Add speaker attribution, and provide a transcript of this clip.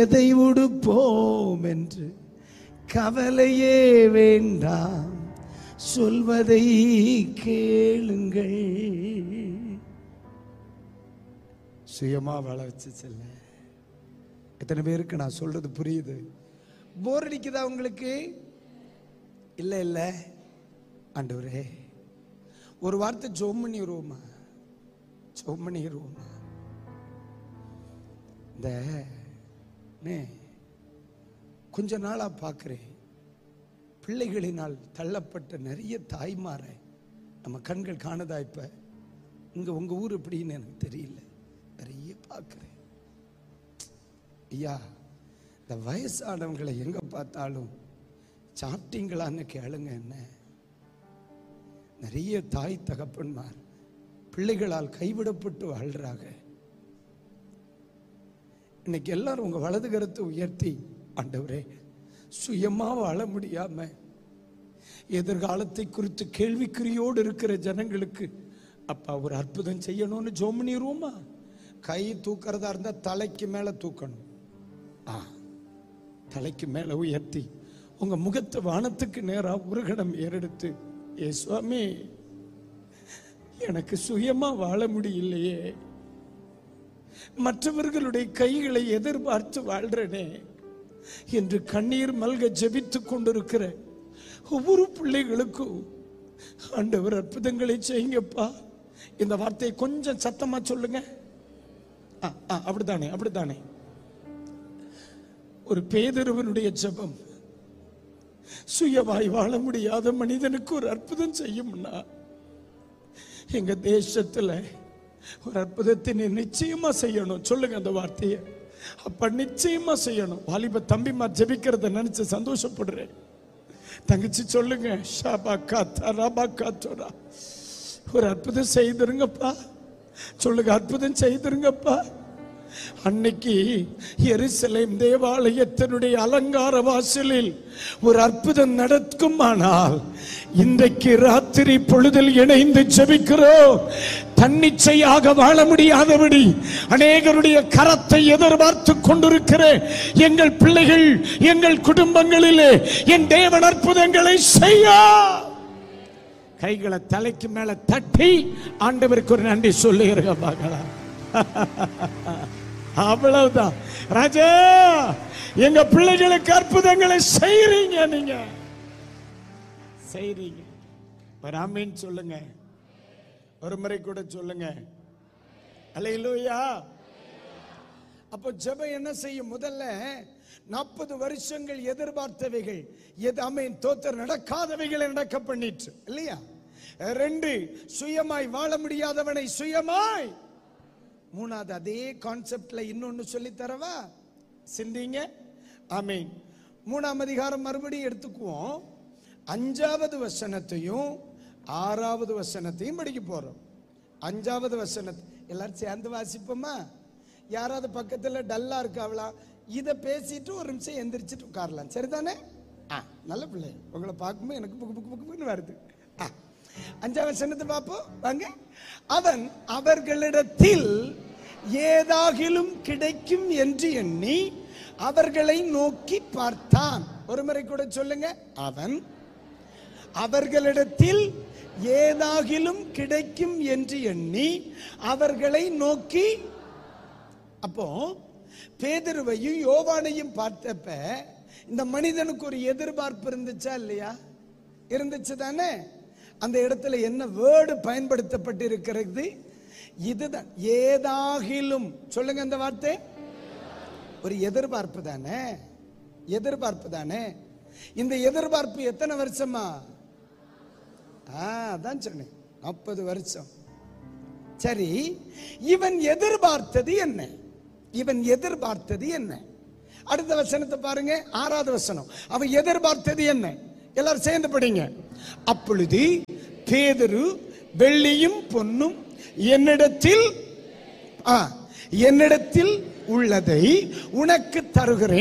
Speaker 1: எதை உடுப்போம் என்று கவலையே வேண்டாம் சொல்வதை கேளுங்கள் சுயமா வாழ வச்சு செல்ல எத்தனை பேருக்கு நான் சொல்றது புரியுது போர் அடிக்குதா உங்களுக்கு இல்ல இல்ல ஆண்டவரே ஒரு வார்த்தை ஜோம் பண்ணிடுவோமா ஜோம் பண்ணிடுவோமா இந்த நே, கொஞ்ச நாளா பார்க்கிறேன் பிள்ளைகளினால் தள்ளப்பட்ட நிறைய தாய்மாரை நம்ம கண்கள் காணுதா இப்ப இங்க உங்க ஊர் எப்படின்னு எனக்கு தெரியல நிறைய பார்க்கிறேன் ஐயா இந்த வயசானவங்களை எங்க பார்த்தாலும் சாப்பிட்டீங்களான்னு கேளுங்க என்ன நிறைய தாய் தகப்பன்மார் பிள்ளைகளால் கைவிடப்பட்டு வாழ்றாங்க இன்னைக்கு எல்லாரும் உங்க வலது கருத்தை உயர்த்தி ஆண்டவரே சுயமா வாழ முடியாம எதிர்காலத்தை குறித்து கேள்விக்குறியோடு இருக்கிற ஜனங்களுக்கு அப்பா ஒரு அற்புதம் செய்யணும்னு ஜோம் பண்ணிடுவோமா கை தூக்கிறதா இருந்தா தலைக்கு மேல தூக்கணும் ஆ தலைக்கு மேல உயர்த்தி உங்க முகத்தை வானத்துக்கு நேரா ஒரு கணம் ஏறெடுத்து ஏ சுவாமி எனக்கு சுயமா வாழ முடியலையே மற்றவர்களுடைய கைகளை எதிர்பார்த்து வாழ்றனே என்று கண்ணீர் மல்க ஜெபித்துக் கொண்டிருக்கிற ஒவ்வொரு பிள்ளைகளுக்கும் ஆண்டவர் அற்புதங்களை செய்யுங்கப்பா இந்த வார்த்தையை கொஞ்சம் சத்தமா சொல்லுங்க ஆ, ஆ, அப்படித்தானே அப்படித்தானே ஒரு பேதருவனுடைய ஜெபம் சுயவாய் வாழ முடியாத மனிதனுக்கு ஒரு அற்புதம் செய்யும்னா எங்க தேசத்துல ஒரு அற்புதத்தை நீ நிச்சயமா செய்யணும் சொல்லுங்க அந்த வார்த்தையை அப்ப நிச்சயமா செய்யணும் வாலிப தம்பிமா ஜெபிக்கிறத நினைச்சு சந்தோஷப்படுறேன் தங்கச்சி சொல்லுங்க ஷாபா காத்தா ராபா காத்தோரா ஒரு அற்புதம் செய்திருங்கப்பா சொல்லுங்க அற்புதம் செய்திருங்கப்பா அன்னைக்கு எருசலேம் தேவாலயத்தினுடைய அலங்கார வாசலில் ஒரு அற்புதம் நடக்குமானால் இன்றைக்கு ராத்திரி பொழுதில் இணைந்து ஜெபிக்கிறோம் தன்னிச்சையாக வாழ முடியாதபடி அநேகருடைய கரத்தை எதிர்பார்த்து கொண்டிருக்கிற எங்கள் பிள்ளைகள் எங்கள் குடும்பங்களிலே என் தேவன் அற்புதங்களை செய்ய கைகளை தலைக்கு மேல தட்டி ஆண்டவருக்கு ஒரு நன்றி சொல்லுகிறங்க பார்க்கலாம் அவ்வளவுதான் ராஜா எங்க பிள்ளைகளுக்கு அற்புதங்களை செய்றீங்க நீங்க செய்றீங்க ஒரு ஆமீன் சொல்லுங்க ஒரு முறை கூட சொல்லுங்க அல்லேலூயா அப்போ ஜெபம் என்ன செய்யும் முதல்ல நாற்பது வருஷங்கள் எதிர்பார்த்தவைகள் எது அமீன் தோத்தர் நடக்காதவைகளை நடக்க பண்ணிட்டு இல்லையா ரெண்டு சுயமாய் வாழ முடியாதவனை சுயமாய் மூணாவது அதே கான்செப்ட்ல இன்னொன்னு சொல்லி தரவா சிந்திங்க ஆமீன் மூணாம் அதிகாரம் மறுபடியும் எடுத்துக்குவோம் அஞ்சாவது வசனத்தையும் ஆறாவது வசனத்தையும் படிக்க போறோம் அஞ்சாவது வசனத்தை எல்லாரும் சேர்ந்து வாசிப்போமா யாராவது பக்கத்துல டல்லா இருக்காவளா இதை பேசிட்டு ஒரு நிமிஷம் எந்திரிச்சிட்டு உட்காரலாம் சரிதானே ஆ நல்ல பிள்ளை உங்களை பார்க்கும்போது எனக்கு புக்கு புக்கு புக்கு புக்குன்னு வருது ஆ அஞ்சாம் வசனத்தை பார்ப்போம் வாங்க அவன் அவர்களிடத்தில் ஏதாகிலும் கிடைக்கும் என்று எண்ணி அவர்களை நோக்கி பார்த்தான் ஒரு முறை கூட சொல்லுங்க அவன் அவர்களிடத்தில் ஏதாகிலும் கிடைக்கும் என்று எண்ணி அவர்களை நோக்கி அப்போ பேதுருவையும் யோவானையும் பார்த்தப்ப இந்த மனிதனுக்கு ஒரு எதிர்பார்ப்பு இருந்துச்சா இல்லையா இருந்துச்சு தானே அந்த இடத்துல என்ன வேர்டு பயன்படுத்தப்பட்டு இருக்கிறது இதுதான் ஏதாகிலும் சொல்லுங்க அந்த வார்த்தை ஒரு எதிர்பார்ப்பு தானே எதிர்பார்ப்பு தானே இந்த எதிர்பார்ப்பு எத்தனை வருஷமா ஆ அதான் சொன்னேன் நாற்பது வருஷம் சரி இவன் எதிர்பார்த்தது என்ன இவன் எதிர்பார்த்தது என்ன அடுத்த வசனத்தை பாருங்க ஆறாவது வசனம் அவன் எதிர்பார்த்தது என்ன எல்லாரும் சேர்ந்து படிங்க அப்பொழுது பேதுரு வெள்ளியும் பொன்னும் என்னிடத்தில் ஆ, என்னிடத்தில் உள்ளதை உனக்கு தருகிறேன்